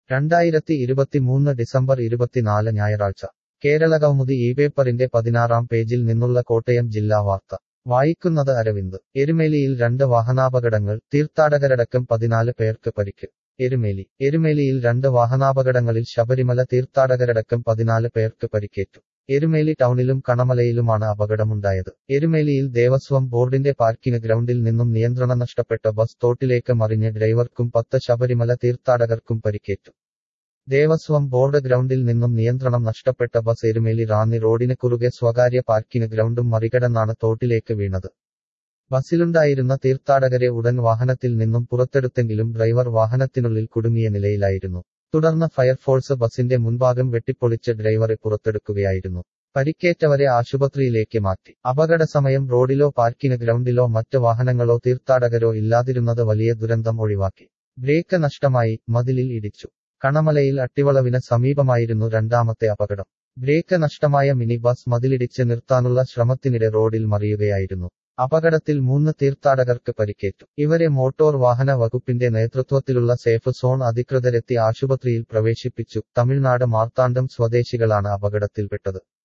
രണ്ടായിരത്തി ഇരുപത്തിമൂന്ന് ഡിസംബർ ഇരുപത്തിനാല് ഞായറാഴ്ച കേരള കൗമുദി ഈ പേപ്പറിന്റെ പതിനാറാം പേജിൽ നിന്നുള്ള കോട്ടയം ജില്ലാ വാർത്ത വായിക്കുന്നത് അരവിന്ദ് എരുമേലിയിൽ രണ്ട് വാഹനാപകടങ്ങൾ തീർത്ഥാടകരടക്കം പതിനാല് പേർക്ക് പരിക്ക് എരുമേലി എരുമേലിയിൽ രണ്ട് വാഹനാപകടങ്ങളിൽ ശബരിമല തീർത്ഥാടകരടക്കം പതിനാല് പേർക്ക് പരിക്കേറ്റു എരുമേലി ടൗണിലും കണമലയിലുമാണ് അപകടമുണ്ടായത് എരുമേലിയിൽ ദേവസ്വം ബോർഡിന്റെ പാർക്കിംഗ് ഗ്രൗണ്ടിൽ നിന്നും നിയന്ത്രണം നഷ്ടപ്പെട്ട ബസ് തോട്ടിലേക്ക് മറിഞ്ഞ് ഡ്രൈവർക്കും പത്ത് ശബരിമല തീർത്ഥാടകർക്കും പരിക്കേറ്റു ദേവസ്വം ബോർഡ് ഗ്രൗണ്ടിൽ നിന്നും നിയന്ത്രണം നഷ്ടപ്പെട്ട ബസ് എരുമേലി റാന്നി റോഡിന് കുറുകെ സ്വകാര്യ പാർക്കിംഗ് ഗ്രൗണ്ടും മറികടന്നാണ് തോട്ടിലേക്ക് വീണത് ബസ്സിലുണ്ടായിരുന്ന തീർത്ഥാടകരെ ഉടൻ വാഹനത്തിൽ നിന്നും പുറത്തെടുത്തെങ്കിലും ഡ്രൈവർ വാഹനത്തിനുള്ളിൽ കുടുങ്ങിയ നിലയിലായിരുന്നു തുടർന്ന് ഫയർഫോഴ്സ് ബസിന്റെ മുൻഭാഗം വെട്ടിപ്പൊളിച്ച് ഡ്രൈവറെ പുറത്തെടുക്കുകയായിരുന്നു പരിക്കേറ്റവരെ ആശുപത്രിയിലേക്ക് മാറ്റി അപകട സമയം റോഡിലോ പാർക്കിംഗ് ഗ്രൗണ്ടിലോ മറ്റ് വാഹനങ്ങളോ തീർത്ഥാടകരോ ഇല്ലാതിരുന്നത് വലിയ ദുരന്തം ഒഴിവാക്കി ബ്രേക്ക് നഷ്ടമായി മതിലിൽ ഇടിച്ചു കണമലയിൽ അട്ടിവളവിന് സമീപമായിരുന്നു രണ്ടാമത്തെ അപകടം ബ്രേക്ക് നഷ്ടമായ മിനി ബസ് മതിലിടിച്ച് നിർത്താനുള്ള ശ്രമത്തിനിടെ റോഡിൽ മറിയുകയായിരുന്നു അപകടത്തിൽ മൂന്ന് തീർത്ഥാടകർക്ക് പരിക്കേറ്റു ഇവരെ മോട്ടോർ വാഹന വകുപ്പിന്റെ നേതൃത്വത്തിലുള്ള സേഫ് സോൺ അധികൃതരെത്തി ആശുപത്രിയിൽ പ്രവേശിപ്പിച്ചു തമിഴ്നാട് മാർത്താണ്ഡം സ്വദേശികളാണ് അപകടത്തിൽപ്പെട്ടത്